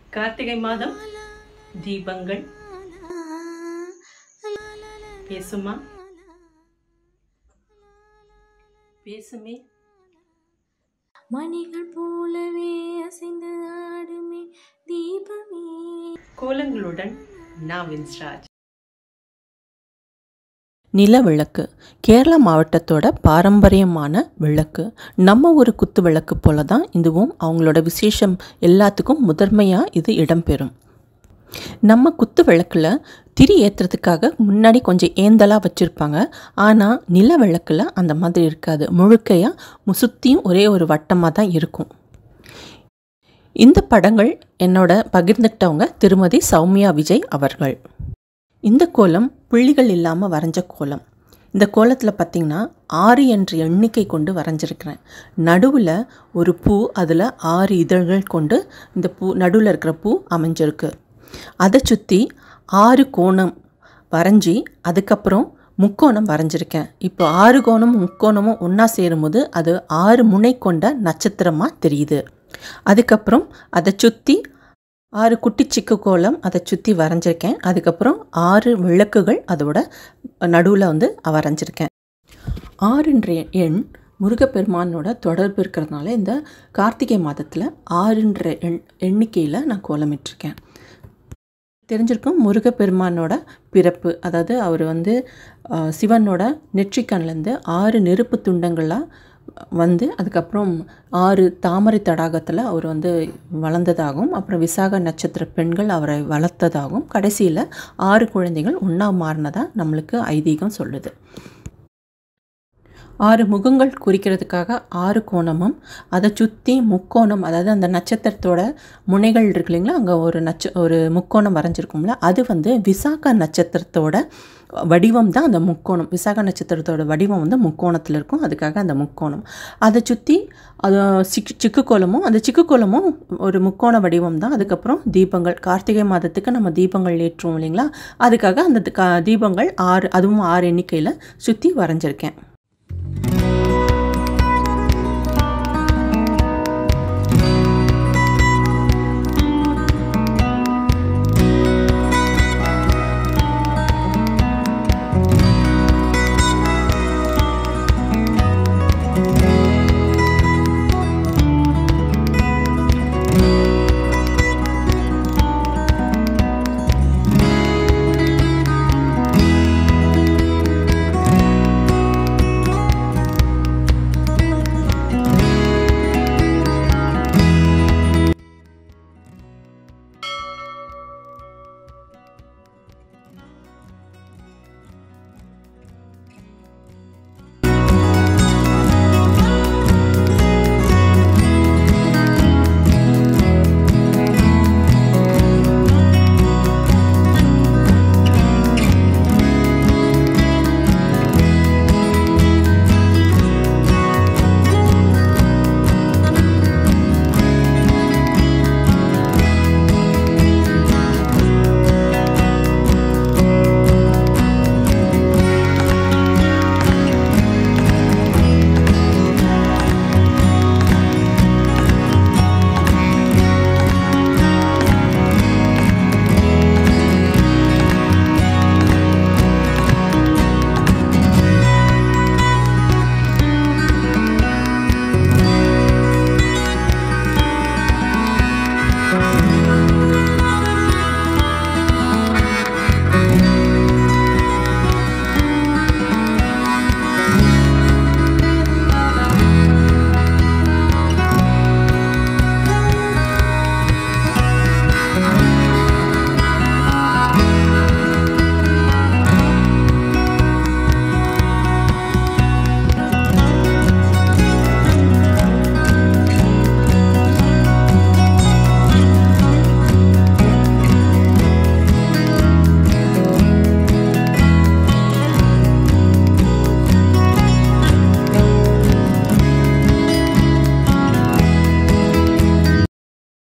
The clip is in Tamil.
கார்த்திகை மாதம் தீபங்கள் பேசுமா பேசுமே மணிகள் போலவே அசைந்து ஆடுமே தீபமே கோலங்களுடன் நான் வின்ஸ்ராஜ் நில விளக்கு கேரளா மாவட்டத்தோட பாரம்பரியமான விளக்கு நம்ம ஒரு குத்து விளக்கு போல தான் இதுவும் அவங்களோட விசேஷம் எல்லாத்துக்கும் முதன்மையாக இது இடம்பெறும் நம்ம குத்து விளக்கில் திரி ஏற்றுறதுக்காக முன்னாடி கொஞ்சம் ஏந்தலாக வச்சுருப்பாங்க ஆனால் நில விளக்கில் அந்த மாதிரி இருக்காது முழுக்கையாக சுற்றியும் ஒரே ஒரு வட்டமாக தான் இருக்கும் இந்த படங்கள் என்னோட பகிர்ந்துக்கிட்டவங்க திருமதி சௌமியா விஜய் அவர்கள் இந்த கோலம் புள்ளிகள் இல்லாமல் வரைஞ்ச கோலம் இந்த கோலத்தில் பார்த்திங்கன்னா ஆறு என்ற எண்ணிக்கை கொண்டு வரைஞ்சிருக்கிறேன் நடுவில் ஒரு பூ அதில் ஆறு இதழ்கள் கொண்டு இந்த பூ நடுவில் இருக்கிற பூ அமைஞ்சிருக்கு அதை சுற்றி ஆறு கோணம் வரைஞ்சி அதுக்கப்புறம் முக்கோணம் வரைஞ்சிருக்கேன் இப்போ ஆறு கோணமும் முக்கோணமும் ஒன்றா சேரும்போது அது ஆறு முனை கொண்ட நட்சத்திரமாக தெரியுது அதுக்கப்புறம் அதை சுற்றி ஆறு குட்டி சிக்கு கோலம் அதை சுற்றி வரைஞ்சிருக்கேன் அதுக்கப்புறம் ஆறு விளக்குகள் அதோட நடுவில் வந்து வரைஞ்சிருக்கேன் ஆறுன்ற எண் முருகப்பெருமானோட தொடர்பு இருக்கிறதுனால இந்த கார்த்திகை மாதத்தில் ஆறுன்ற எண் எண்ணிக்கையில் நான் கோலமிட்டிருக்கேன் தெரிஞ்சிருக்கும் முருகப்பெருமானோட பிறப்பு அதாவது அவர் வந்து அஹ், சிவனோட நெற்றிக்கண்லேருந்து ஆறு நெருப்பு துண்டங்களாக வந்து அதுக்கப்புறம் ஆறு தாமரை தடாகத்தில் அவர் வந்து வளர்ந்ததாகவும் அப்புறம் விசாக நட்சத்திர பெண்கள் அவரை வளர்த்ததாகவும் கடைசியில் ஆறு குழந்தைகள் ஒன்றா மாறினதாக நம்மளுக்கு ஐதீகம் சொல்லுது ஆறு முகங்கள் குறிக்கிறதுக்காக ஆறு கோணமும் அதை சுற்றி முக்கோணம் அதாவது அந்த நட்சத்திரத்தோட முனைகள் இருக்கு இல்லைங்களா அங்கே ஒரு நட்ச ஒரு முக்கோணம் வரைஞ்சிருக்கும்ல அது வந்து விசாக நட்சத்திரத்தோட வடிவம் தான் அந்த முக்கோணம் விசாக நட்சத்திரத்தோட வடிவம் வந்து முக்கோணத்தில் இருக்கும் அதுக்காக அந்த முக்கோணம் அதை சுற்றி அது சிக்கு சிக்கு கோலமும் அந்த சிக்கு கோலமும் ஒரு முக்கோண வடிவம் தான் அதுக்கப்புறம் தீபங்கள் கார்த்திகை மாதத்துக்கு நம்ம தீபங்கள் ஏற்றுவோம் இல்லைங்களா அதுக்காக அந்த தி- கா- தீபங்கள் ஆறு அதுவும் ஆறு எண்ணிக்கையில் சுற்றி வரைஞ்சிருக்கேன்